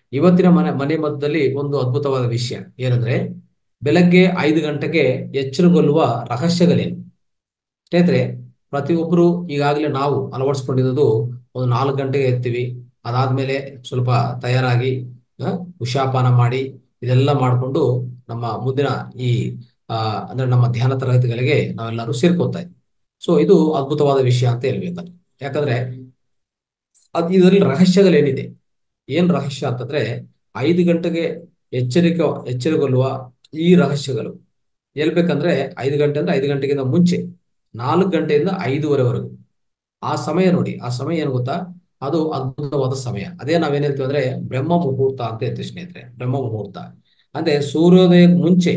ಇವತ್ತಿನ ಮನೆ ಮನೆ ಮಧ್ಯದಲ್ಲಿ ಒಂದು ಅದ್ಭುತವಾದ ವಿಷಯ ಏನಂದ್ರೆ ಬೆಳಗ್ಗೆ ಐದು ಗಂಟೆಗೆ ಎಚ್ಚರಗೊಳ್ಳುವ ರಹಸ್ಯಗಳೇನು ಸ್ನೇಹಿತರೆ ಪ್ರತಿಯೊಬ್ಬರು ಈಗಾಗಲೇ ನಾವು ಅಳವಡಿಸ್ಕೊಂಡಿರೋದು ಒಂದು ನಾಲ್ಕು ಗಂಟೆಗೆ ಎತ್ತೀವಿ ಅದಾದ್ಮೇಲೆ ಸ್ವಲ್ಪ ತಯಾರಾಗಿ ಆ, ಉಷಾಪಾನ ಮಾಡಿ ಇದೆಲ್ಲ ಮಾಡಿಕೊಂಡು ನಮ್ಮ ಮುಂದಿನ ಈ ಆ, ಅಂದ್ರೆ ನಮ್ಮ ಧ್ಯಾನ ತರಗತಿಗಳಿಗೆ ನಾವೆಲ್ಲರೂ ಸೇರ್ಕೊತಾ ಇದ್ವಿ ಸೊ ಇದು ಅದ್ಭುತವಾದ ವಿಷಯ ಅಂತ ಹೇಳ್ಬೇಕಂದ್ರೆ ಯಾಕಂದ್ರೆ ಅದ್ ಇದರಲ್ಲಿ ರಹಸ್ಯಗಳೇನಿದೆ ಏನ್ ರಹಸ್ಯ ಅಂತಂದ್ರೆ ಐದು ಗಂಟೆಗೆ ಎಚ್ಚರಿಕೆ ಎಚ್ಚರಗೊಳ್ಳುವ ಈ ರಹಸ್ಯಗಳು ಹೇಳ್ಬೇಕಂದ್ರೆ ಐದು ಗಂಟೆ ಅಂದ್ರೆ ಐದು ಗಂಟೆಗಿಂತ ಮುಂಚೆ ನಾಲ್ಕು ಗಂಟೆಯಿಂದ ಐದೂವರೆವರೆಗೂ ಆ ಸಮಯ ನೋಡಿ ಆ ಸಮಯ ಏನು ಗೊತ್ತಾ ಅದು ಅದ್ಭುತವಾದ ಸಮಯ ಅದೇ ನಾವೇನ್ ಹೇಳ್ತೀವಿ ಅಂದ್ರೆ ಬ್ರಹ್ಮ ಮುಹೂರ್ತ ಅಂತ ಹೇಳ್ತೀವಿ ಸ್ನೇಹಿತರೆ ಬ್ರಹ್ಮ ಮುಹೂರ್ತ ಅಂದ್ರೆ ಸೂರ್ಯೋದಯಕ್ಕೆ ಮುಂಚೆ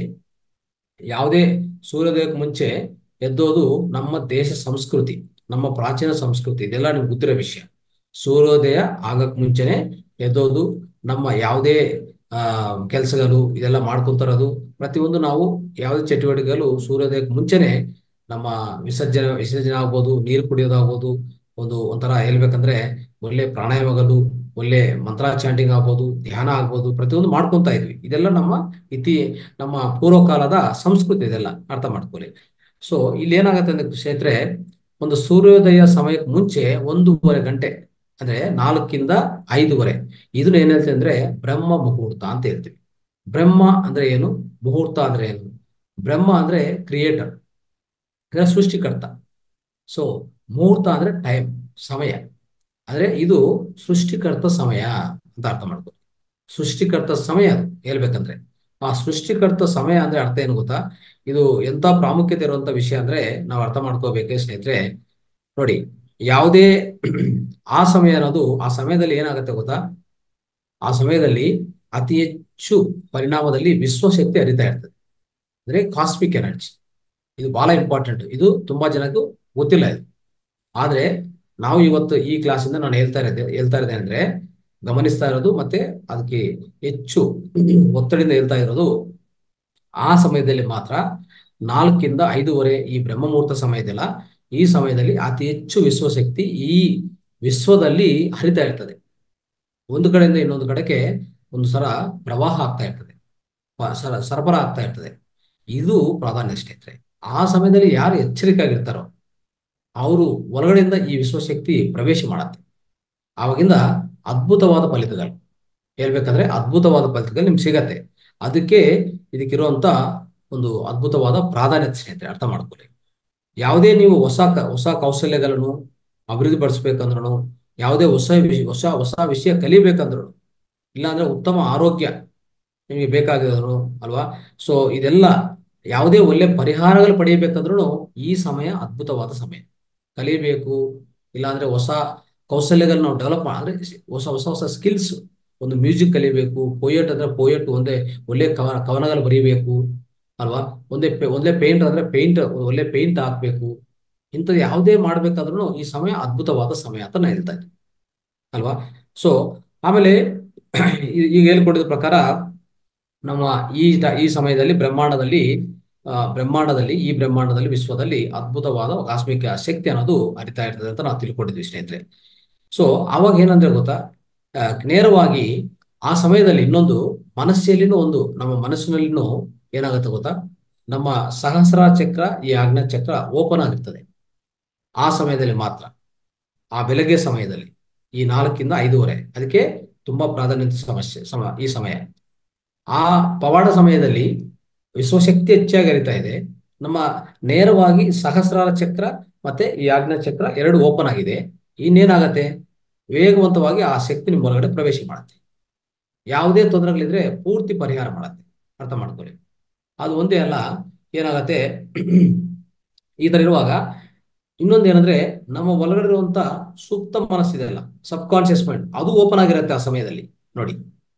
ಯಾವುದೇ ಸೂರ್ಯೋದಯಕ್ಕೆ ಮುಂಚೆ ಎದ್ದೋದು ನಮ್ಮ ದೇಶ ಸಂಸ್ಕೃತಿ ನಮ್ಮ ಪ್ರಾಚೀನ ಸಂಸ್ಕೃತಿ ಇದೆಲ್ಲ ನಿಮ್ಗೆ ಗೊತ್ತಿರೋ ವಿಷಯ ಸೂರ್ಯೋದಯ ಆಗಕ್ ಮುಂಚೆನೆ ಎದ್ದೋದು ನಮ್ಮ ಯಾವುದೇ ಆ ಕೆಲಸಗಳು ಇದೆಲ್ಲ ಮಾಡ್ಕೊಂತಾರದು ಪ್ರತಿಯೊಂದು ನಾವು ಯಾವುದೇ ಚಟುವಟಿಕೆಗಳು ಸೂರ್ಯೋದಯಕ್ಕೆ ಮುಂಚೆನೆ ನಮ್ಮ ವಿಸರ್ಜನೆ ವಿಸರ್ಜನೆ ಆಗ್ಬೋದು ನೀರು ಕುಡಿಯೋದಾಗ್ಬೋದು ಒಂದು ಒಂಥರ ಹೇಳ್ಬೇಕಂದ್ರೆ ಒಳ್ಳೆ ಪ್ರಾಣಾಯಾಮಗಳು ಒಳ್ಳೆ ಮಂತ್ರ ಚಾಂಟಿಂಗ್ ಆಗ್ಬೋದು ಧ್ಯಾನ ಆಗ್ಬೋದು ಪ್ರತಿಯೊಂದು ಮಾಡ್ಕೊಂತ ಇದ್ವಿ ಇದೆಲ್ಲ ನಮ್ಮ ಇತಿ ನಮ್ಮ ಪೂರ್ವಕಾಲದ ಸಂಸ್ಕೃತಿ ಇದೆಲ್ಲ ಅರ್ಥ ಮಾಡ್ಕೊಳ್ಳಿ ಸೊ ಇಲ್ಲಿ ಏನಾಗತ್ತೆ ಅಂದ್ರೆ ಸ್ನೇಹಿತರೆ ಒಂದು ಸೂರ್ಯೋದಯ ಸಮಯಕ್ಕೆ ಮುಂಚೆ ಒಂದೂವರೆ ಗಂಟೆ ಅಂದ್ರೆ ನಾಲ್ಕಿಂದ ಐದೂವರೆ ಇದನ್ನ ಏನ್ ಹೇಳ್ತೀವಿ ಅಂದ್ರೆ ಬ್ರಹ್ಮ ಮುಹೂರ್ತ ಅಂತ ಹೇಳ್ತೀವಿ ಬ್ರಹ್ಮ ಅಂದ್ರೆ ಏನು ಮುಹೂರ್ತ ಅಂದ್ರೆ ಏನು ಬ್ರಹ್ಮ ಅಂದ್ರೆ ಕ್ರಿಯೇಟರ್ ಅಂದ್ರೆ ಸೃಷ್ಟಿಕರ್ತ ಸೊ ಮುಹೂರ್ತ ಅಂದ್ರೆ ಟೈಮ್ ಸಮಯ ಅಂದ್ರೆ ಇದು ಸೃಷ್ಟಿಕರ್ತ ಸಮಯ ಅಂತ ಅರ್ಥ ಮಾಡ್ಕೊ ಸೃಷ್ಟಿಕರ್ತ ಸಮಯ ಅದು ಹೇಳ್ಬೇಕಂದ್ರೆ ಆ ಸೃಷ್ಟಿಕರ್ತ ಸಮಯ ಅಂದ್ರೆ ಅರ್ಥ ಏನು ಗೊತ್ತಾ ಇದು ಎಂತ ಪ್ರಾಮುಖ್ಯತೆ ಇರುವಂತ ವಿಷಯ ಅಂದ್ರೆ ನಾವು ಅರ್ಥ ಮಾಡ್ಕೋಬೇಕೆ ಸ್ನೇಹಿತರೆ ನೋಡಿ ಯಾವುದೇ ಆ ಸಮಯ ಅನ್ನೋದು ಆ ಸಮಯದಲ್ಲಿ ಏನಾಗುತ್ತೆ ಗೊತ್ತಾ ಆ ಸಮಯದಲ್ಲಿ ಅತಿ ಹೆಚ್ಚು ಪರಿಣಾಮದಲ್ಲಿ ವಿಶ್ವಶಕ್ತಿ ಹರಿತಾ ಇರ್ತದೆ ಅಂದ್ರೆ ಕಾಸ್ಮಿಕ್ ಎನರ್ಜಿ ಇದು ಬಹಳ ಇಂಪಾರ್ಟೆಂಟ್ ಇದು ತುಂಬಾ ಜನಕ್ಕೂ ಗೊತ್ತಿಲ್ಲ ಇದು ಆದ್ರೆ ನಾವು ಇವತ್ತು ಈ ಕ್ಲಾಸಿಂದ ನಾನು ಹೇಳ್ತಾ ಇರೋದು ಹೇಳ್ತಾ ಇರೋದೇ ಅಂದ್ರೆ ಗಮನಿಸ್ತಾ ಇರೋದು ಮತ್ತೆ ಅದಕ್ಕೆ ಹೆಚ್ಚು ಒತ್ತಡದಿಂದ ಹೇಳ್ತಾ ಇರೋದು ಆ ಸಮಯದಲ್ಲಿ ಮಾತ್ರ ನಾಲ್ಕಿಂದ ಐದೂವರೆ ಈ ಬ್ರಹ್ಮ ಮುಹೂರ್ತ ಸಮಯದಲ್ಲ ಈ ಸಮಯದಲ್ಲಿ ಅತಿ ಹೆಚ್ಚು ವಿಶ್ವಶಕ್ತಿ ಈ ವಿಶ್ವದಲ್ಲಿ ಹರಿತಾ ಇರ್ತದೆ ಒಂದು ಕಡೆಯಿಂದ ಇನ್ನೊಂದು ಕಡೆಗೆ ಒಂದು ಸಲ ಪ್ರವಾಹ ಆಗ್ತಾ ಇರ್ತದೆ ಪ- ಸರ ಸರಬರಾಜು ಆಗ್ತಾ ಇರ್ತದೆ ಇದು ಪ್ರಾಧಾನ್ಯ ಸ್ನೇಹಿತರೆ ಆ ಸಮಯದಲ್ಲಿ ಯಾರು ಎಚ್ಚರಿಕೆ ಆಗಿರ್ತಾರೋ ಅವರು ಒಳಗಡೆಯಿಂದ ಈ ವಿಶ್ವಶಕ್ತಿ ಪ್ರವೇಶ ಮಾಡತ್ತೆ ಆವಾಗಿಂದ ಅದ್ಭುತವಾದ ಫಲಿತಗಳು ಹೇಳ್ಬೇಕಂದ್ರೆ ಅದ್ಭುತವಾದ ಫಲಿತಗಳು ನಿಮ್ಗೆ ಸಿಗತ್ತೆ ಅದಕ್ಕೆ ಇದಕ್ಕಿರುವಂತ ಒಂದು ಅದ್ಭುತವಾದ ಪ್ರಾಧಾನ್ಯತೆ ಸ್ನೇಹಿತರೆ ಅರ್ಥ ಮಾಡ್ಕೊಳ್ಳಿ ಯಾವುದೇ ನೀವು ಹೊಸ ಕ- ಹೊಸ ಕೌಶಲ್ಯಗಳನ್ನು ಅಭಿವೃದ್ಧಿಪಡಿಸ್ಬೇಕಂದ್ರೂ ಯಾವುದೇ ಹೊಸ ವಿಷ- ಹೊಸ ಹೊಸ ವಿಷಯ ಕಲಿಬೇಕಂದ್ರು ಇಲ್ಲಾಂದ್ರೆ ಉತ್ತಮ ಆರೋಗ್ಯ ನಿಮಗೆ ಬೇಕಾಗಿರೋದು ಅಲ್ವಾ ಸೊ ಇದೆಲ್ಲ ಯಾವುದೇ ಒಳ್ಳೆ ಪರಿಹಾರಗಳು ಪಡೆಯಬೇಕಂದ್ರೂ ಈ ಸಮಯ ಅದ್ಭುತವಾದ ಸಮಯ ಕಲಿಬೇಕು ಇಲ್ಲಾಂದ್ರೆ ಹೊಸ ಕೌಶಲ್ಯಗಳನ್ನ ನಾವು ಡೆವಲಪ್ ಅಂದ್ರೆ ಹೊಸ ಹೊಸ ಹೊಸ ಸ್ಕಿಲ್ಸ್ ಒಂದು ಮ್ಯೂಸಿಕ್ ಕಲಿಬೇಕು ಪೋಯಟ್ ಅಂದ್ರೆ ಪೋಯಟ್ ಒಂದೇ ಒಳ್ಳೆ ಕವನ ಕವನಗಳು ಬರೀಬೇಕು ಅಲ್ವಾ ಒಂದೇ ಪೆ- ಒಂದೇ ಪೇಂಟ್ ಅಂದ್ರೆ ಪೇಂಟ್ ಒಳ್ಳೆ ಪೇಂಟ್ ಹಾಕ್ಬೇಕು ಇಂಥದ್ದು ಯಾವುದೇ ಮಾಡ್ಬೇಕಾದ್ರೂ ಈ ಸಮಯ ಅದ್ಭುತವಾದ ಸಮಯ ಅಂತ ನಾನು ಹೇಳ್ತಾ ಇದ್ದೀನಿ ಅಲ್ವಾ ಸೊ ಆಮೇಲೆ ಈ- ಈಗ ಹೇಳ್ಕೊಟ್ಟಿದ ಪ್ರಕಾರ ನಮ್ಮ ಈ ಟ- ಈ ಸಮಯದಲ್ಲಿ ಬ್ರಹ್ಮಾಂಡದಲ್ಲಿ ಆ, ಬ್ರಹ್ಮಾಂಡದಲ್ಲಿ ಈ ಬ್ರಹ್ಮಾಂಡದಲ್ಲಿ ವಿಶ್ವದಲ್ಲಿ ಅದ್ಭುತವಾದ ಕಾಸ್ಮಿಕ ಶಕ್ತಿ ಅನ್ನೋದು ಹರಿತಾ ಇರ್ತದೆ ಅಂತ ನಾವು ತಿಳ್ಕೊಂಡಿದ್ವಿ ಸ್ನೇಹಿತರೆ ಸೊ ಅವಾಗ ಏನಂದ್ರೆ ಗೊತ್ತಾ ಆ, ನೇರವಾಗಿ ಆ ಸಮಯದಲ್ಲಿ ಇನ್ನೊಂದು ಮನಸ್ಸಲ್ಲಿನೂ ಒಂದು ನಮ್ಮ ಮನಸ್ಸಿನಲ್ಲಿನೂ ಏನಾಗುತ್ತೆ ಗೊತ್ತಾ ನಮ್ಮ ಸಹಸ್ರ ಚಕ್ರ ಈ ಆಜ್ಞಾ ಚಕ್ರ ಓಪನ್ ಆಗಿರ್ತದೆ ಆ ಸಮಯದಲ್ಲಿ ಮಾತ್ರ ಆ ಬೆಳಗ್ಗೆ ಸಮಯದಲ್ಲಿ ಈ ನಾಲ್ಕಿಂದ ಐದೂವರೆ ಅದಕ್ಕೆ ತುಂಬಾ ಪ್ರಾಧಾನ್ಯತೆ ಸಮಸ್ಯೆ ಸಮ ಈ ಸಮಯ ಆ ಪವಾಡ ಸಮಯದಲ್ಲಿ ವಿಶ್ವಶಕ್ತಿ ಹೆಚ್ಚಾಗಿ ಹರಿತಾ ಇದೆ ನಮ್ಮ ನೇರವಾಗಿ ಸಹಸ್ರಾರ ಚಕ್ರ ಮತ್ತೆ ಈ ಆಜ್ಞಾ ಚಕ್ರ ಎರಡು ಓಪನ್ ಆಗಿದೆ ಇನ್ನೇನಾಗತ್ತೆ ವೇಗವಂತವಾಗಿ ಆ ಶಕ್ತಿ ನಿಮ್ಮ ಒಳಗಡೆ ಪ್ರವೇಶ ಮಾಡುತ್ತೆ ಯಾವುದೇ ತೊಂದರೆಗಳಿದ್ರೆ ಪೂರ್ತಿ ಪರಿಹಾರ ಮಾಡುತ್ತೆ ಅರ್ಥ ಮಾಡ್ಕೊಳ್ಳಿ ಅದು ಒಂದೇ ಅಲ್ಲ ಏನಾಗತ್ತೆ ಈ ತರ ಇರುವಾಗ ಇನ್ನೊಂದು ಏನಂದ್ರೆ ನಮ್ಮ ಒಳಗಡೆ ಇರುವಂತ ಸುಪ್ತ ಮನಸ್ಸಿದೆಯಲ್ಲ ಸಬ್ ಕಾನ್ಶಿಯಸ್ ಮೈಂಡ್ ಅದು ಓಪನ್ ಆಗಿರುತ್ತೆ ಆ ಸಮಯದಲ್ಲಿ ನೋಡಿ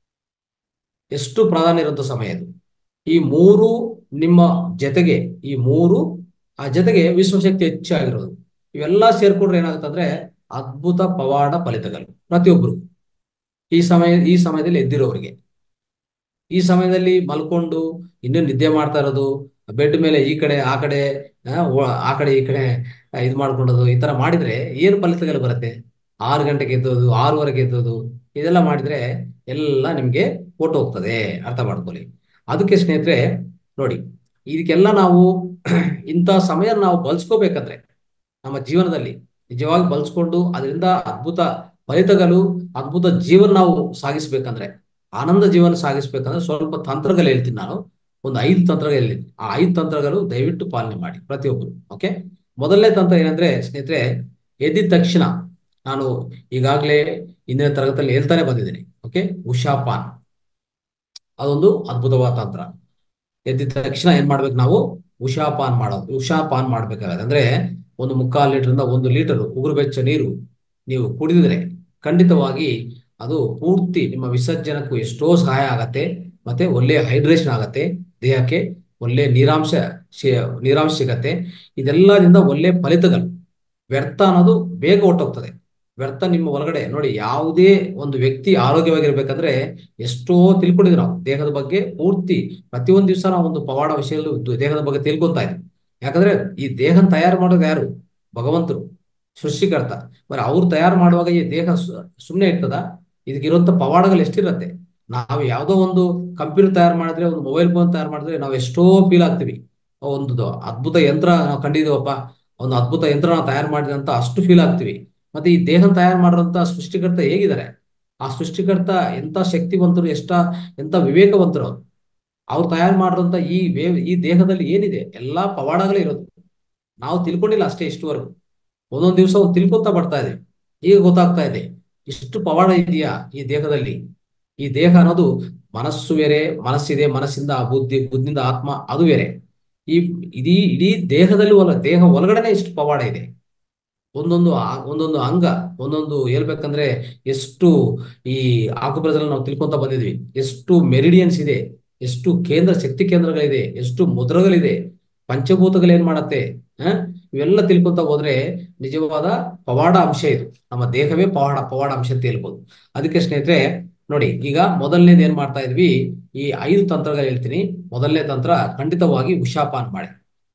ಎಷ್ಟು ಪ್ರಾಧಾನ್ಯ ಇರುವಂತ ಸಮಯ ಇದು ಈ ಮೂರು ನಿಮ್ಮ ಜೊತೆಗೆ ಈ ಮೂರು ಆ ಜೊತೆಗೆ ವಿಶ್ವಶಕ್ತಿ ಹೆಚ್ಚಾಗಿರೋದು ಇವೆಲ್ಲ ಸೇರ್ಕೊಂಡ್ರೆ ಏನಾಗುತ್ತೆ ಅಂದ್ರೆ ಅದ್ಭುತ ಪವಾಡ ಫಲಿತಗಳು ಪ್ರತಿಯೊಬ್ಬರು ಈ ಸಮಯ ಈ ಸಮಯದಲ್ಲಿ ಎದ್ದಿರೋರಿಗೆ ಈ ಸಮಯದಲ್ಲಿ ಮಲ್ಕೊಂಡು ಇನ್ನೂ ನಿದ್ದೆ ಮಾಡ್ತಾ ಇರೋದು ಬೆಡ್ ಮೇಲೆ ಈ ಕಡೆ ಆ ಕಡೆ ಆ, ಓ- ಆ ಕಡೆ ಈ ಕಡೆ ಆ, ಇದ್ ಮಾಡ್ಕೊಳ್ಳೋದು ಈ ತರ ಮಾಡಿದ್ರೆ ಏನು ಫಲಿತಗಳು ಬರುತ್ತೆ ಆರು ಗಂಟೆಗೆ ಎದ್ದೋದು ಆರೂವರೆಗೆ ಎದ್ದೋದು ಇದೆಲ್ಲ ಮಾಡಿದ್ರೆ ಎಲ್ಲ ನಿಮ್ಗೆ ಕೊಟ್ಟು ಹೋಗ್ತದೆ ಅರ್ಥ ಮಾಡ್ಕೊಳ್ಳಿ ಅದಕ್ಕೆ ಸ್ನೇಹಿತರೆ ನೋಡಿ ಇದಕ್ಕೆಲ್ಲ ನಾವು ಇಂಥ ಸಮಯ ನಾವು ಬಳಸ್ಕೋಬೇಕಂದ್ರೆ ನಮ್ಮ ಜೀವನದಲ್ಲಿ ನಿಜವಾಗಿ ಬಳಸ್ಕೊಂಡು ಅದರಿಂದ ಅದ್ಭುತ ಫಲಿತಗಳು ಅದ್ಭುತ ಜೀವನ ನಾವು ಸಾಗಿಸ್ಬೇಕಂದ್ರೆ ಆನಂದ ಜೀವನ ಸಾಗಿಸ್ಬೇಕಂದ್ರೆ ಸ್ವಲ್ಪ ತಂತ್ರಗಳು ಹೇಳ್ತೀನಿ ನಾನು ಒಂದು ಐದು ತಂತ್ರಗಳು ಹೇಳಿದ್ದೀನಿ ಆ ಐದು ತಂತ್ರಗಳು ದಯವಿಟ್ಟು ಪಾಲನೆ ಮಾಡಿ ಪ್ರತಿಯೊಬ್ಬರು ಓಕೆ ಮೊದಲನೇ ತಂತ್ರ ಏನಂದ್ರೆ ಸ್ನೇಹಿತರೆ ಎದ್ದಿದ ತಕ್ಷಣ ನಾನು ಈಗಾಗಲೇ ಇಂದಿನ ತರಗತಿಯಲ್ಲಿ ಹೇಳ್ತಾನೆ ಬಂದಿದ್ದೀನಿ ಓಕೆ ಉಷಾಪಾನ್ ಅದೊಂದು ಅದ್ಭುತವಾದ ತಂತ್ರ ಎದ್ದಿದ ತಕ್ಷಣ ಏನ್ ಮಾಡ್ಬೇಕು ನಾವು ಉಷಾಪಾನ್ ಮಾಡೋದು ಉಷಾಪಾನ್ ಮಾಡ್ಬೇಕಾಗತ್ತೆ ಅಂದ್ರೆ ಒಂದು ಮುಕ್ಕಾಲು ಲೀಟರ್ನಿಂದ ಒಂದು ಲೀಟರ್ ಉಗುರು ಬೆಚ್ಚ ನೀರು ನೀವು ಕುಡಿದಿದ್ರೆ ಖಂಡಿತವಾಗಿ ಅದು ಪೂರ್ತಿ ನಿಮ್ಮ ವಿಸರ್ಜನಕ್ಕೂ ಎಷ್ಟೋ ಸಹಾಯ ಆಗತ್ತೆ ಮತ್ತೆ ಒಳ್ಳೆ ಹೈಡ್ರೇಷನ್ ಆಗತ್ತೆ ದೇಹಕ್ಕೆ ಒಳ್ಳೆ ನೀರಾಂಶ ಶಿ- ನೀರಾಂಶ ಸಿಗತ್ತೆ ಇದೆಲ್ಲದಿಂದ ಒಳ್ಳೆ ಫಲಿತಗಳು ವ್ಯರ್ಥ ಅನ್ನೋದು ಬೇಗ ಹೊಟ್ಟೋಗ್ತದೆ ವ್ಯರ್ಥ ನಿಮ್ಮ ಒಳಗಡೆ ನೋಡಿ ಯಾವುದೇ ಒಂದು ವ್ಯಕ್ತಿ ಆರೋಗ್ಯವಾಗಿರ್ಬೇಕಂದ್ರೆ ಎಷ್ಟೋ ತಿಳ್ಕೊಂಡಿದ್ವಿ ನಾವು ದೇಹದ ಬಗ್ಗೆ ಪೂರ್ತಿ ಪ್ರತಿಯೊಂದು ದಿವಸ ನಾವು ಒಂದು ಪವಾಡ ವಿಷಯದಲ್ಲೂ ದು- ದೇಹದ ಬಗ್ಗೆ ತಿಳ್ಕೊಂತಾ ಇದ್ವಿ ಯಾಕಂದ್ರೆ ಈ ದೇಹನ ತಯಾರು ಮಾಡೋದು ಯಾರು ಭಗವಂತರು ಸೃಷ್ಟಿಕರ್ತ మరి ಅವ್ರು ತಯಾರು ಮಾಡುವಾಗ ಈ ದೇಹ ಸುಮ್ಮನೆ ಇರ್ತದ ಇದಕ್ಕಿರುವಂತ ಪವಾಡಗಳು ಎಷ್ಟಿರತ್ತೆ ನಾವು ಯಾವುದೋ ಒಂದು ಕಂಪ್ಯೂಟರ್ ತಯಾರು ಮಾಡಿದ್ರೆ ಒಂದು ಮೊಬೈಲ್ ಫೋನ್ ತಯಾರು ಮಾಡಿದ್ರೆ ನಾವು ಎಷ್ಟೋ ಫೀಲ್ ಆಗ್ತೀವಿ ಒಂದು ದ- ಅದ್ಭುತ ಯಂತ್ರ ನಾವು ಕಂಡಿದ್ದೀವಪ್ಪ ಒಂದು ಅದ್ಭುತ ಯಂತ್ರ ನಾವು ತಯಾರು ಮಾಡಿದ್ರೆ ಅಂತ ಅಷ್ಟು ಫೀಲ್ ಆಗ್ತೀವಿ ಮತ್ತೆ ಈ ದೇಹನ ತಯಾರು ಮಾಡಿರೋಂಥ ಸೃಷ್ಟಿಕರ್ತ ಹೇಗಿದ್ದಾರೆ ಆ ಸೃಷ್ಟಿಕರ್ತ ಎಂತ ಶಕ್ತಿವಂತರು ಎಷ್ಟ ಎಂತ ವಿವೇಕವಂತರು ಅವ್ರು ಅವ್ರು ತಯಾರು ಮಾಡಿರೋಂಥ ಈ ವೇ ಈ ದೇಹದಲ್ಲಿ ಏನಿದೆ ಎಲ್ಲಾ ಪವಾಡಗಳೇ ಇರೋದು ನಾವು ತಿಳ್ಕೊಂಡಿಲ್ಲ ಅಷ್ಟೇ ಇಷ್ಟುವರೆಗೂ ಒಂದೊಂದು ದಿವಸ ಒಂದು ತಿಳ್ಕೊತಾ ಬರ್ತಾ ಇದೆ ಈಗ ಗೊತ್ತಾಗ್ತಾ ಇದೆ ಇಷ್ಟು ಪವಾಡ ಇದೆಯಾ ಈ ದೇಹದಲ್ಲಿ ಈ ದೇಹ ಅನ್ನೋದು ಮನಸ್ಸು ಬೇರೆ ಮನಸ್ಸಿದೆ ಮನಸ್ಸಿಂದ ಬುದ್ಧಿ ಬುದ್ಧಿಯಿಂದ ಆತ್ಮ ಅದು ಬೇರೆ ಈ ಇಡೀ ಇಡೀ ದೇಹದಲ್ಲಿ ಒಲ ದೇಹ ಒಳಗಡೆನೆ ಇಷ್ಟು ಪವಾಡ ಇದೆ ಒಂದೊಂದು ಆ- ಒಂದೊಂದು ಅಂಗ ಒಂದೊಂದು ಹೇಳ್ಬೇಕಂದ್ರೆ ಎಷ್ಟು ಈ ಆಕುಪ್ರದಲ್ಲಿ ನಾವು ತಿಳ್ಕೊಂತ ಬಂದಿದ್ವಿ ಎಷ್ಟು ಮೆರಿಡಿಯನ್ಸ್ ಇದೆ ಎಷ್ಟು ಕೇಂದ್ರ ಶಕ್ತಿ ಕೇಂದ್ರಗಳಿದೆ ಎಷ್ಟು ಮುದ್ರಗಳಿದೆ ಪಂಚಭೂತಗಳು ಏನ್ ಮಾಡತ್ತೆ ಹ ಇವೆಲ್ಲ ತಿಳ್ಕೊಂತ ಹೋದ್ರೆ ನಿಜವಾದ ಪವಾಡ ಅಂಶ ಇದು ನಮ್ಮ ದೇಹವೇ ಪವಾಡ ಪವಾಡ ಅಂಶ ಅಂತ ಹೇಳ್ಬೋದು ಅದಕ್ಕೆ ಸ್ನೇಹಿತರೆ ನೋಡಿ ಈಗ ಮೊದಲನೇದು ಏನ್ ಮಾಡ್ತಾ ಇದ್ವಿ ಈ ಐದು ತಂತ್ರಗಳು ಹೇಳ್ತೀನಿ ಮೊದಲನೇ ತಂತ್ರ ಖಂಡಿತವಾಗಿ ಉಷಾಪಾನ್ ಮಾಡಿ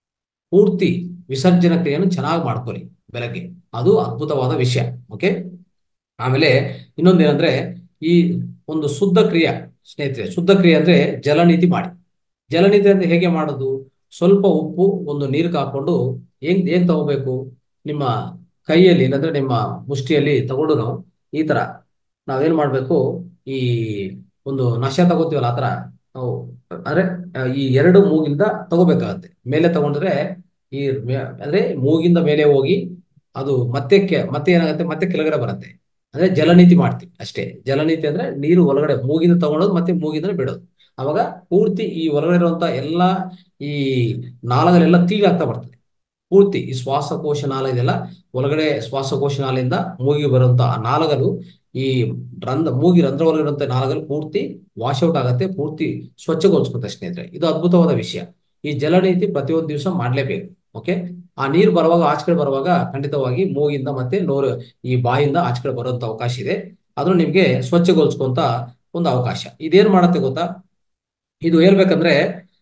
ಪೂರ್ತಿ ವಿಸರ್ಜನ ಕ್ರಿಯೆಯನ್ನು ಚೆನ್ನಾಗಿ ಮಾಡ್ಕೊಳ್ಳಿ ಬೆಳಗ್ಗೆ ಅದು ಅದ್ಭುತವಾದ ವಿಷಯ ಓಕೆ ಆಮೇಲೆ ಇನ್ನೊಂದೇನಂದ್ರೆ ಈ ಒಂದು ಶುದ್ಧ ಕ್ರಿಯೆ ಸ್ನೇಹಿತರೆ ಶುದ್ಧ ಕ್ರಿಯೆ ಅಂದ್ರೆ ಜಲನೀತಿ ಮಾಡಿ ಜಲನೀತಿ ಅಂದ್ರೆ ಹೇಗೆ ಮಾಡೋದು ಸ್ವಲ್ಪ ಉಪ್ಪು ಒಂದು ನೀರು ಹಾಕೊಂಡು ಹೆಂಗ್ ಹೇಗ್ ತಗೋಬೇಕು ನಿಮ್ಮ ಕೈಯಲ್ಲಿ ಇಲ್ಲಾಂದ್ರೆ ನಿಮ್ಮ ಮುಷ್ಟಿಯಲ್ಲಿ ತಗೊಂಡು ನಾವು ಈ ತರ ನಾವೇನ್ ಮಾಡ್ಬೇಕು ಈ ಒಂದು ನಶ ತಗೋತೀವಲ್ಲ ಆತರ ನಾವು ಅಂದ್ರೆ ಆ, ಈ ಎರಡು ಮೂಗಿಂದ ತಗೋಬೇಕಾಗತ್ತೆ ಮೇಲೆ ತಗೊಂಡ್ರೆ ಈ ಮೇ- ಅಂದ್ರೆ ಮೂಗಿಂದ ಮೇಲೆ ಹೋಗಿ ಅದು ಮತ್ತೆ ಕೆ ಮತ್ತೆ ಏನಾಗುತ್ತೆ ಮತ್ತೆ ಕೆಳಗಡೆ ಬರುತ್ತೆ ಅಂದ್ರೆ ಜಲನೀತಿ ಮಾಡ್ತೀವಿ ಅಷ್ಟೇ ಜಲನೀತಿ ಅಂದ್ರೆ ನೀರು ಒಳಗಡೆ ಮೂಗಿಂದ ತಗೊಳೋದು ಮತ್ತೆ ಮೂಗಿಂದ ಬಿಡೋದು ಅವಾಗ ಪೂರ್ತಿ ಈ ಒಳಗಡೆ ಇರುವಂತ ಎಲ್ಲಾ ಈ ನಾಳಗಳೆಲ್ಲ ತೀಗಾಗ್ತಾ ಬರ್ತದೆ ಪೂರ್ತಿ ಈ ಶ್ವಾಸಕೋಶ ನಾಳ ಇದೆಲ್ಲ ಒಳಗಡೆ ಶ್ವಾಸಕೋಶ ನಾಳಿಂದ ಮೂಗಿಗೆ ಬರುವಂತ ಆ ನಾಳಗಳು ಈ ರಂಧ್ರ ಮೂಗಿ ರಂಧ್ರ ಒಳಗಿರುವಂತ ನಾಳಗಳು ಪೂರ್ತಿ ವಾಶೌಟ್ ಆಗತ್ತೆ ಪೂರ್ತಿ ಸ್ವಚ್ಛಗೊಳಿಸ್ಕೊತ್ತೆ ಸ್ನೇಹಿತರೆ ಇದು ಅದ್ಭುತವಾದ ವಿಷಯ ಈ ಜಲನೀತಿ ಪ್ರತಿಯೊಂದು ದಿವಸ ಮಾಡ್ಲೇಬೇಕು ಓಕೆ ಆ ನೀರು ಬರುವಾಗ ಆಚೆ ಕಡೆ ಬರುವಾಗ ಖಂಡಿತವಾಗಿ ಮೂಗಿಂದ ಮತ್ತೆ ನೋರು ಈ ಬಾಯಿಂದ ಆಚೆ ಕಡೆ ಬರುವಂತ ಅವಕಾಶ ಇದೆ ಅದನ್ನು ನಿಮ್ಗೆ ಸ್ವಚ್ಛಗೊಳಿಸ್ಕೊಂತ ಒಂದು ಅವಕಾಶ ಇದೇನ್ ಮಾಡತ್ತೆ ಗೊತ್ತಾ ಇದು ಹೇಳ್ಬೇಕಂದ್ರೆ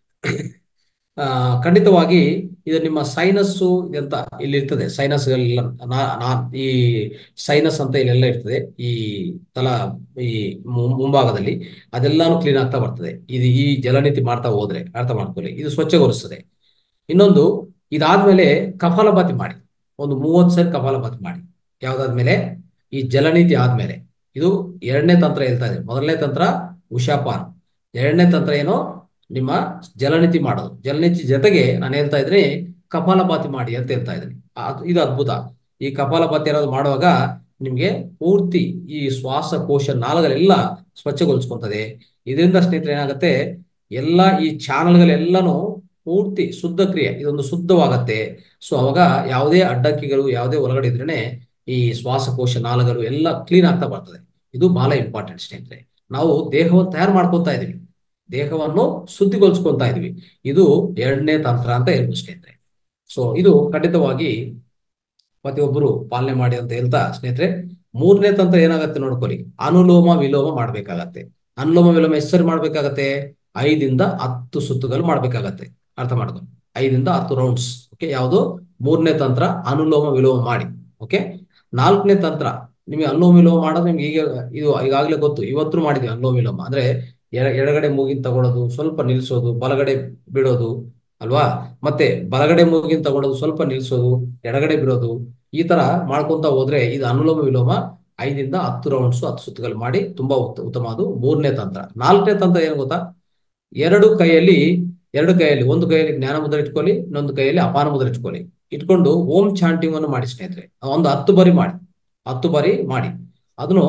ಆ ಖಂಡಿತವಾಗಿ ಇದು ನಿಮ್ಮ ಸೈನಸ್ಸು ಅಂತ ಇಲ್ಲಿ ಇರ್ತದೆ ಸೈನಸ್ಗಳೆಲ್ಲ ನಾ- ನಾ- ಈ ಸೈನಸ್ ಅಂತ ಇಲ್ಲೆಲ್ಲ ಇರ್ತದೆ ಈ ತಲ ಈ ಮು- ಮುಂಭಾಗದಲ್ಲಿ ಅದೆಲ್ಲಾನು ಕ್ಲೀನ್ ಆಗ್ತಾ ಬರ್ತದೆ ಇದು ಈ ಜಲನೀತಿ ಮಾಡ್ತಾ ಹೋದ್ರೆ ಅರ್ಥ ಮಾಡ್ಕೊಳ್ಳಿ ಇದು ಸ್ವಚ್ಛಗೊಳಿಸ್ತದೆ ಇನ್ನೊಂದು ಇದಾದ್ಮೇಲೆ ಕಪಾಲಭಾತಿ ಮಾಡಿ ಒಂದು ಮೂವತ್ತು ಸರಿ ಕಪಾಲಭಾತಿ ಮಾಡಿ ಯಾವ್ದಾದ್ಮೇಲೆ ಈ ಜಲನೀತಿ ಆದ್ಮೇಲೆ ಇದು ಎರಡನೇ ತಂತ್ರ ಹೇಳ್ತಾ ಇದೆ ಮೊದಲನೇ ತಂತ್ರ ಉಷಾಪಾನ್ ಎರಡನೇ ತಂತ್ರ ಏನು ನಿಮ್ಮ ಜಲನೀತಿ ಮಾಡೋದು ಜಲನೀತಿ ಜೊತೆಗೆ ನಾನು ಹೇಳ್ತಾ ಇದ್ದೀನಿ ಕಪಾಲಭಾತಿ ಮಾಡಿ ಅಂತ ಹೇಳ್ತಾ ಇದ್ದೀನಿ ಆ- ಇದು ಅದ್ಭುತ ಈ ಕಪಾಲಭಾತಿ ಏನಾದ್ರು ಮಾಡುವಾಗ ನಿಮ್ಗೆ ಪೂರ್ತಿ ಈ ಶ್ವಾಸಕೋಶ ನಾಳಗಳೆಲ್ಲ ಸ್ವಚ್ಛಗೊಳಿಸ್ಕೊಂತದೆ ಇದರಿಂದ ಸ್ನೇಹಿತರೆ ಏನಾಗುತ್ತೆ ಎಲ್ಲ ಈ ಚಾನಲ್ಗಳೆಲ್ಲನೂ ಪೂರ್ತಿ ಶುದ್ಧ ಕ್ರಿಯೆ ಇದೊಂದು ಶುದ್ಧವಾಗತ್ತೆ ಸೊ ಅವಾಗ ಯಾವುದೇ ಅಡ್ಡಕ್ಕಿಗಳು ಯಾವುದೇ ಒಳಗಡೆ ಇದ್ರೇನೆ ಈ ಶ್ವಾಸಕೋಶ ನಾಳಗಳು ಎಲ್ಲ ಕ್ಲೀನ್ ಆಗ್ತಾ ಬರ್ತದೆ ಇದು ಬಹಳ ಇಂಪಾರ್ಟೆಂಟ್ ಸ್ನೇಹಿತರೆ ನಾವು ದೇಹವನ್ನು ತಯಾರು ಮಾಡ್ಕೊತಾ ಇದೀವಿ ದೇಹವನ್ನು ಶುದ್ಧಿಗೊಳಿಸ್ಕೊಂತಾ ಇದೀವಿ ಇದು ಎರಡನೇ ತಂತ್ರ ಅಂತ ಹೇಳ್ಬೋದು ಸ್ನೇಹಿತರೆ ಸೊ ಇದು ಖಂಡಿತವಾಗಿ ಪ್ರತಿಯೊಬ್ಬರು ಪಾಲನೆ ಮಾಡಿ ಅಂತ ಹೇಳ್ತಾ ಸ್ನೇಹಿತರೆ ಮೂರನೇ ತಂತ್ರ ಏನಾಗತ್ತೆ ನೋಡ್ಕೊಳ್ಳಿ ಅನುಲೋಮ ವಿಲೋಮ ಮಾಡ್ಬೇಕಾಗತ್ತೆ ಅನುಲೋಮ ವಿಲೋಮ ಎಷ್ಟು ಸರಿ ಮಾಡ್ಬೇಕಾಗತ್ತೆ ಐದಿಂದ ಹತ್ತು ಸುತ್ತುಗಳು ಮಾಡ್ಬೇಕಾಗತ್ತೆ ಅರ್ಥ ಮಾಡ್ಕೊಂಡು ಐದಿಂದ ಹತ್ತು ರೌಂಡ್ಸ್ ಓಕೆ ಯಾವುದು ಮೂರನೇ ತಂತ್ರ ಅನುಲೋಮ ವಿಲೋಮ ಮಾಡಿ ಓಕೆ ನಾಲ್ಕನೇ ತಂತ್ರ ನಿಮಗೆ ಅನುಲೋಮ ವಿಲೋಮ ಮಾಡೋದು ನಿಮ್ಗೆ ಈಗ ಇದು ಈಗಾಗಲೇ ಗೊತ್ತು ಇವತ್ತು ಮಾಡಿದ್ವಿ ಅನುಲೋಮ ವಿಲೋಮ ಅಂದ್ರೆ ಎಡ- ಎಡಗಡೆ ಮೂಗಿನ ತಗೊಳ್ಳೋದು ಸ್ವಲ್ಪ ನಿಲ್ಸೋದು ಬಲಗಡೆ ಬಿಡೋದು ಅಲ್ವಾ ಮತ್ತೆ ಬಲಗಡೆ ಮೂಗಿನ ತಗೊಳ್ಳೋದು ಸ್ವಲ್ಪ ನಿಲ್ಸೋದು ಎಡಗಡೆ ಬಿಡೋದು ಈ ತರ ಮಾಡ್ಕೊಂತ ಹೋದ್ರೆ ಇದು ಅನುಲೋಮ ವಿಲೋಮ ಐದಿಂದ ಹತ್ತು ರೌಂಡ್ಸ್ ಹತ್ತು ಸುತ್ತುಗಳು ಮಾಡಿ ತುಂಬಾ ಉತ್ತ- ಉತ್ತಮ ಅದು ಮೂರನೇ ತಂತ್ರ ನಾಲ್ಕನೇ ತಂತ್ರ ಏನು ಗೊತ್ತಾ ಎರಡು ಕೈಯಲ್ಲಿ ಎರಡು ಕೈಯಲ್ಲಿ ಒಂದು ಕೈಯಲ್ಲಿ ಜ್ಞಾನ ಮುದ್ರೆ ಇಟ್ಕೊಳ್ಳಿ ಇನ್ನೊಂದು ಕೈಯಲ್ಲಿ ಅಪಾನ ಮುದ್ರೆ ಇಟ್ಕೊಳ್ಳಿ ಇಟ್ಕೊಂಡು ಓಂ ಚಾಂಟಿಂಗ್ ಅನ್ನು ಮಾಡಿ ಸ್ನೇಹಿತರೆ ಒಂದು ಹತ್ತು ಬಾರಿ ಮಾಡಿ ಹತ್ತು ಬಾರಿ ಮಾಡಿ ಅದನ್ನು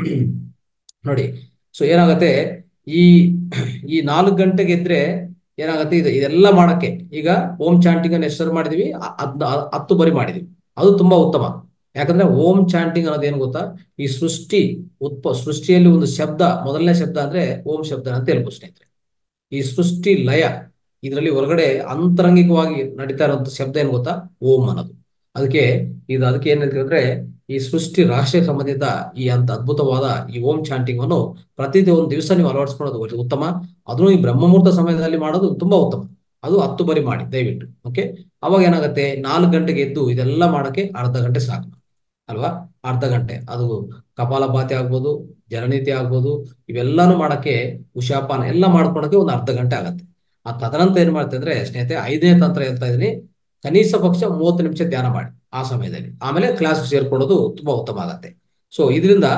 ನೋಡಿ ಸೊ ಏನಾಗತ್ತೆ ಈ ಈ ನಾಲ್ಕು ಗಂಟೆಗೆ ಎದ್ರೆ ಏನಾಗತ್ತೆ ಇದು ಇದೆಲ್ಲ ಮಾಡಕ್ಕೆ ಈಗ ಓಂ ಚಾಂಟಿಂಗ್ ಅನ್ನು ಹೆಸರು ಮಾಡಿದೀವಿ ಅ- ಅದ್ನ ಹತ್ತು ಬಾರಿ ಮಾಡಿದೀವಿ ಅದು ತುಂಬಾ ಉತ್ತಮ ಯಾಕಂದ್ರೆ ಓಂ ಚಾಂಟಿಂಗ್ ಅನ್ನೋದು ಏನು ಗೊತ್ತಾ ಈ ಸೃಷ್ಟಿ ಉತ್ಪ ಸೃಷ್ಟಿಯಲ್ಲಿ ಒಂದು ಶಬ್ದ ಮೊದಲನೇ ಶಬ್ದ ಅಂದ್ರೆ ಓಂ ಶಬ್ದ ಅಂತ ಹೇಳ್ಬೋದು ಸ್ನೇಹಿತರೆ ಈ ಸೃಷ್ಟಿ ಲಯ ಇದರಲ್ಲಿ ಹೊರಗಡೆ ಅಂತರಂಗಿಕವಾಗಿ ನಡೀತಾ ಇರುವಂತ ಶಬ್ದ ಏನ್ ಗೊತ್ತಾ ಓಂ ಅನ್ನೋದು ಅದಕ್ಕೆ ಇದು ಅದಕ್ಕೆ ಏನ್ ಹೇಳ್ತೀವಿ ಈ ಸೃಷ್ಟಿ ರಾಶಿಯ ಸಂಬಂಧಿತ ಈ ಅಂತ ಅದ್ಭುತವಾದ ಈ ಓಂ ಚಾಂಟಿಂಗ್ ಅನ್ನು ಪ್ರತಿ ಒಂದು ದಿವಸ ನೀವು ಅಳವಡಿಸ್ಕೊಳ್ಳೋದು ಒಳ್ಳೆ ಉತ್ತಮ ಅದನ್ನು ಈ ಬ್ರಹ್ಮಮುಹೂರ್ತ ಸಮಯದಲ್ಲಿ ಮಾಡೋದು ತುಂಬಾ ಉತ್ತಮ ಅದು ಹತ್ತು ಬಾರಿ ಮಾಡಿ ದಯವಿಟ್ಟು ಓಕೆ ಅವಾಗ ಏನಾಗುತ್ತೆ ನಾಲ್ಕು ಗಂಟೆಗೆ ಎದ್ದು ಇದೆಲ್ಲ ಮಾಡಕ್ಕೆ ಅರ್ಧ ಗಂಟೆ ಸಾಕು ಅಲ್ವಾ ಅರ್ಧ ಗಂಟೆ ಅದು ಕಪಾಲಭಾತಿ ಆಗ್ಬೋದು ಜನನೀತಿ ಆಗ್ಬೋದು ಇವೆಲ್ಲಾನು ಮಾಡಕ್ಕೆ ಉಷಾಪಾನ ಎಲ್ಲ ಮಾಡ್ಕೊಳಕ್ಕೆ ಒಂದು ಅರ್ಧ ಗಂಟೆ ಆಗತ್ತೆ ಆ ತದನಂತರ ಏನ್ ಮಾಡ್ತಾ ಅಂದ್ರೆ ಸ್ನೇಹಿತರೆ ಐದನೇ ತಂತ್ರ ಹೇಳ್ತಾ ಇದೀನಿ ಕನಿಷ್ಠ ಪಕ್ಷ ಮೂವತ್ತು ನಿಮಿಷ ಧ್ಯಾನ ಮಾಡಿ ಆ ಸಮಯದಲ್ಲಿ ಆಮೇಲೆ ಕ್ಲಾಸ್ ಸೇರ್ಕೊಳ್ಳೋದು ತುಂಬಾ ಉತ್ತಮ ಆಗತ್ತೆ ಸೊ ಇದರಿಂದ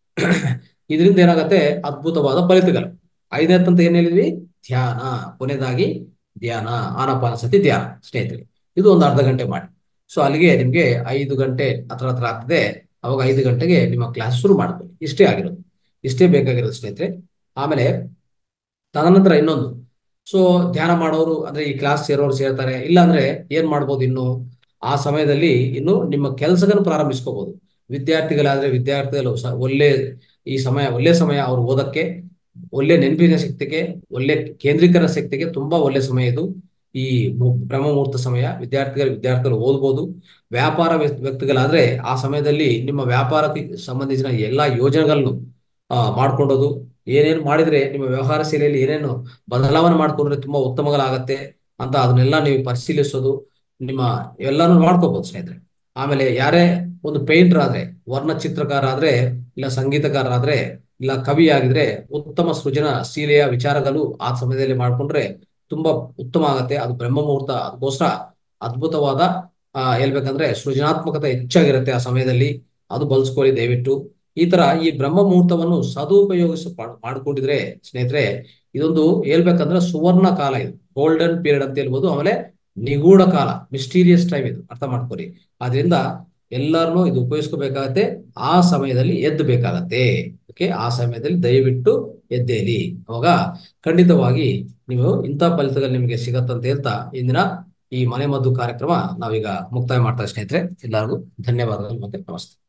ಇದರಿಂದ ಏನಾಗತ್ತೆ ಅದ್ಭುತವಾದ ಫಲಿತಗಳು ಐದನೇ ತಂತ್ರ ಏನ್ ಹೇಳಿದ್ವಿ ಧ್ಯಾನ ಕೊನೆಯದಾಗಿ ಧ್ಯಾನ ಆನಪಾನಸತಿ ಧ್ಯಾನ ಸ್ನೇಹಿತರೆ ಇದು ಒಂದು ಅರ್ಧ ಗಂಟೆ ಮಾಡಿ ಸೊ ಅಲ್ಲಿಗೆ ನಿಮ್ಗೆ ಐದು ಗಂಟೆ ಹತ್ರ ಹತ್ರ ಆಗ್ತದೆ ಅವಾಗ ಐದು ಗಂಟೆಗೆ ನಿಮ್ಮ ಕ್ಲಾಸ್ ಶುರು ಮಾಡ್ಕೊಳ್ಳಿ ಇಷ್ಟೇ ಆಗಿರೋದು ಇಷ್ಟೇ ಬೇಕಾಗಿರೋದು ಸ್ನೇಹಿತರೆ ಆಮೇಲೆ ತದನಂತರ ಇನ್ನೊಂದು ಸೊ ಧ್ಯಾನ ಮಾಡೋರು ಅಂದ್ರೆ ಈ ಕ್ಲಾಸ್ ಸೇರೋರು ಸೇರ್ತಾರೆ ಇಲ್ಲ ಅಂದ್ರೆ ಏನ್ ಮಾಡ್ಬೋದು ಇನ್ನು ಆ ಸಮಯದಲ್ಲಿ ಇನ್ನು ನಿಮ್ಮ ಕೆಲಸಗಳನ್ನು ಪ್ರಾರಂಭಿಸ್ಕೋಬಹುದು ವಿದ್ಯಾರ್ಥಿಗಳಾದ್ರೆ ವಿದ್ಯಾರ್ಥಿಗಳು ಸ- ಒಳ್ಳೆ ಈ ಸಮಯ ಒಳ್ಳೆ ಸಮಯ ಅವ್ರು ಓದಕ್ಕೆ ಒಳ್ಳೆ ನೆನಪಿನ ಶಕ್ತಿಗೆ ಒಳ್ಳೆ ಕೇಂದ್ರೀಕರಣ ಶಕ್ತಿಗೆ ತುಂಬಾ ಒಳ್ಳೆ ಸಮಯ ಇದು ಈ ಮು- ಬ್ರಹ್ಮ ಮುಹೂರ್ತ ಸಮಯ ವಿದ್ಯಾರ್ಥಿಗಳು ವಿದ್ಯಾರ್ಥಿಗಳು ಓದ್ಬೋದು ವ್ಯಾಪಾರ ವ್ಯ- ವ್ಯಕ್ತಿಗಳಾದ್ರೆ ಆ ಸಮಯದಲ್ಲಿ ನಿಮ್ಮ ವ್ಯಾಪಾರಕ್ಕೆ ಸಂಬಂಧಿಸಿದ ಎಲ್ಲಾ ಯೋಜನೆಗಳನ್ನು ಆ ಮಾಡ್ಕೊಂಡೋದು ಏನೇನು ಮಾಡಿದ್ರೆ ನಿಮ್ಮ ವ್ಯವಹಾರ ಶೈಲಿಯಲ್ಲಿ ಏನೇನು ಬದಲಾವಣೆ ಮಾಡ್ಕೊಂಡ್ರೆ ತುಂಬಾ ಉತ್ತಮಗಳಾಗತ್ತೆ ಅಂತ ಅದನ್ನೆಲ್ಲ ನೀವು ಪರಿಶೀಲಿಸೋದು ನಿಮ್ಮ ಎಲ್ಲಾನು ಮಾಡ್ಕೋಬಹುದು ಸ್ನೇಹಿತರೆ ಆಮೇಲೆ ಯಾರೇ ಒಂದು ಪೇಂಟರ್ ಆದ್ರೆ ವರ್ಣ ಚಿತ್ರಕಾರ ಆದ್ರೆ ಇಲ್ಲ ಸಂಗೀತಕಾರ ಆದ್ರೆ ಇಲ್ಲ ಕವಿ ಆಗಿದ್ರೆ ಉತ್ತಮ ಸೃಜನಶೀಲೆಯ ವಿಚಾರಗಳು ಆ ಸಮಯದಲ್ಲಿ ಮಾಡ್ಕೊಂಡ್ರೆ ತುಂಬಾ ಉತ್ತಮ ಆಗತ್ತೆ ಅದು ಬ್ರಹ್ಮ ಮುಹೂರ್ತ ಅದಕ್ಕೋಸ್ಕರ ಅದ್ಭುತವಾದ ಆ ಹೇಳ್ಬೇಕಂದ್ರೆ ಸೃಜನಾತ್ಮಕತೆ ಹೆಚ್ಚಾಗಿರುತ್ತೆ ಆ ಸಮಯದಲ್ಲಿ ಅದು ಬಳಸ್ಕೊಳ್ಳಿ ದಯವಿಟ್ಟು ಈ ತರ ಈ ಬ್ರಹ್ಮ ಮುಹೂರ್ತವನ್ನು ಸದುಪಯೋಗಿಸ ಮಾಡ್ಕೊಂಡಿದ್ರೆ ಸ್ನೇಹಿತರೆ ಇದೊಂದು ಹೇಳ್ಬೇಕಂದ್ರೆ ಸುವರ್ಣ ಕಾಲ ಇದು ಗೋಲ್ಡನ್ ಪೀರಿಯಡ್ ಅಂತ ಹೇಳ್ಬೋದು ಆಮೇಲೆ ನಿಗೂಢ ಕಾಲ ಮಿಸ್ಟೀರಿಯಸ್ ಟೈಮ್ ಇದು ಅರ್ಥ ಮಾಡ್ಕೊರಿ ಆದ್ರಿಂದ ಎಲ್ಲರನ್ನೂ ಇದು ಉಪಯೋಗಿಸ್ಕೋಬೇಕಾಗತ್ತೆ ಆ ಸಮಯದಲ್ಲಿ ಎದ್ದು ಬೇಕಾಗತ್ತೆ ಓಕೆ ಆ ಸಮಯದಲ್ಲಿ ದಯವಿಟ್ಟು ಎದ್ದೇಲಿ ಅವಾಗ ಖಂಡಿತವಾಗಿ ನೀವು ಇಂಥ ಫಲಿತಗಳು ನಿಮಗೆ ಸಿಗತ್ತಂತ ಹೇಳ್ತಾ ಇಂದಿನ ಈ ಮನೆ ಮದ್ದು ಕಾರ್ಯಕ್ರಮ ನಾವೀಗ ಮುಕ್ತಾಯ ಮಾಡ್ತಾ ಸ್ನೇಹಿತರೆ ಎಲ್ಲರಿಗೂ ಧನ್ಯವಾದಗಳು ಮತ್ತೆ ನಮಸ್ತೆ